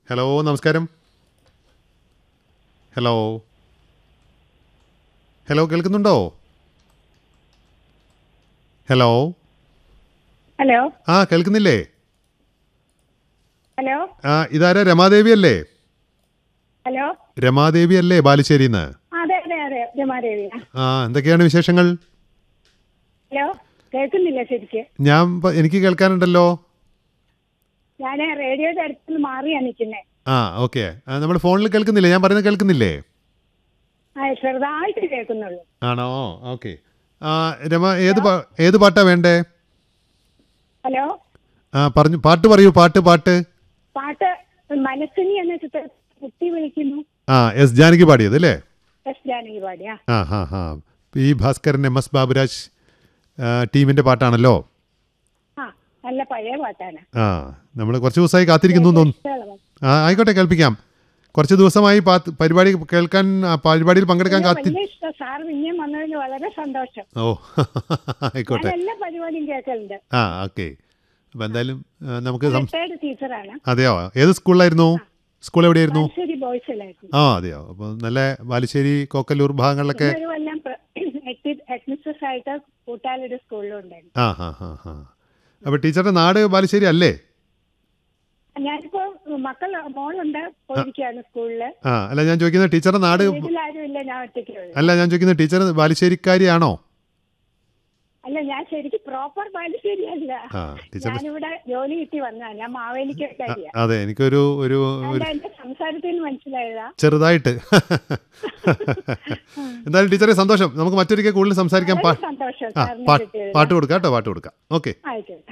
Hello നമസ്കാരം hello hello കേൾക്കുന്നുണ്ടോ hello hello ആ കേൾക്കുന്നില്ലേ ഹലോ ആ ഇതാരാ രമാദേവി അല്ലേ ഹലോ രമാദേവി അല്ലേ ബാലുശ്ശേരിന്ന് അതെ അതെ അതെ രമാദേവിയാ ആ എന്തൊക്കെയാണ് വിശേഷങ്ങൾ ഹലോ കേൾക്കുന്നില്ല ശരിക്ക് ഞാൻ പ- എനിക്ക് കേൾക്കാനുണ്ടല്ലോ ഞാൻ റേഡിയോയുടെ അടുത്ത് മാറിയാ നിൽക്കുന്നേ ആ ഓക്കെ നമ്മൾ ഫോണിൽ കേൾക്കുന്നില്ലേ ഞാൻ പറയുന്നത് കേൾക്കുന്നില്ലേ ആ ചെറുതായിട്ട് കേൾക്കുന്നുള്ളൂ ആണോ ഓക്കെ ആ രമ ഏത് പാ- ഏത് പാട്ടാ വേണ്ടേ ഹലോ ആ പറഞ്ഞു പാട്ട് പറയൂ പാട്ട് പാട്ട് പാട്ട് മനസ്സിനി എന്ന ചിത്ര കുട്ടി വിളിക്കുന്നു ആ എസ് ജാനകി പാടിയത് അല്ലേ എസ് ജാനകി പാടിയാ ആ ഹാ ഹാ P Bhaskaran M S Baburaj ആ, ടീമിന്റെ പാട്ടാണല്ലോ ആ നല്ല പഴയ പാട്ടാണ് ആ നമ്മൾ കുറച്ച് ദിവസമായി കാത്തിരിക്കുന്നു എന്ന് തോന്നുന്നു ഇഷ്ടമുള്ള പാട്ട്. ആ ആയിക്കോട്ടെ കേൾപ്പിക്കാം കുറച്ച് ദിവസമായി പാത്ത് പരിപാടി കേൾക്കാൻ ആ, പരിപാടിയിൽ പങ്കെടുക്കാൻ എനിക്ക് കാത്തി വലിയ ഇഷ്ടം സാർ പിന്നെയും വന്നതിന് വളരെ സന്തോഷം ഓ ആയിക്കോട്ടെ ഞാൻ എല്ലാ പരിപാടിയും കേൾക്കലുണ്ട് ആ ഓക്കെ അപ്പം എന്തായാലും ആ, നമുക്ക് സം- റിട്ടയർഡ് ടീച്ചറാണ് അതെയോ ഏത് സ്കൂളിലായിരുന്നു സ്കൂൾ എവിടെയായിരുന്നു ശരി ബോയ്സിലായിരുന്നു ആ അതെയോ അപ്പോൾ നല്ല ബാലുശ്ശേരി കോക്കല്ലൂർ ഭാഗങ്ങളിലൊക്കെ ഒരു കൊല്ലം ഹെഡ്മിസ്ട്രസ് ആയിട്ട് കൂട്ടാലൊരു സ്കൂളിലും ഉണ്ടായിരുന്നു ആ ഹാ ഹാ ഹാ അപ്പോൾ ടീച്ചറുടെ നാട് ബാലുശ്ശേരി അല്ലേ ഞാനിപ്പോ മക്കൾ മോളുണ്ട് പോയിരിക്കുകയാണ് സ്കൂളില് ആ അല്ല ഞാൻ ചോദിക്കുന്നത് ടീച്ചറുടെ നാട് വീട്ടിലാരും ഇല്ല ഞാൻ ഒറ്റയ്ക്കേ ഉള്ളൂ അല്ല ഞാൻ ചോദിക്കുന്നത് ടീച്ചർ ബാലുശ്ശേരിക്കാരിയാണോ അല്ല ഞാൻ ശരിക്കും പ്രോപ്പർ ബാലുശ്ശേരി അല്ല ആ ടീച്ചർ ഞാനിവിടെ ജോലി കിട്ടി വന്നാ ഞാൻ മാവേലിക്ക് കാര്യ അതെ എനിക്കൊരു ഒരു ഒരു അല്ല എന്റെ സംസാരത്തിൽ നിന്ന് മനസ്സിലായതാ ചെറുതായിട്ട് എന്തായാലും ടീച്ചറെ സന്തോഷം നമുക്ക് മറ്റൊരിക്കൽ കൂടുതൽ സംസാരിക്കാം പാ വളരെ സന്തോഷം ആ സാറിനെ പാ- കിട്ടിയത് പാട്ട് കൊടുക്കാം കേട്ടോ പാട്ട് കൊടുക്കാം ഓക്കെ ആയിക്കോട്ടെ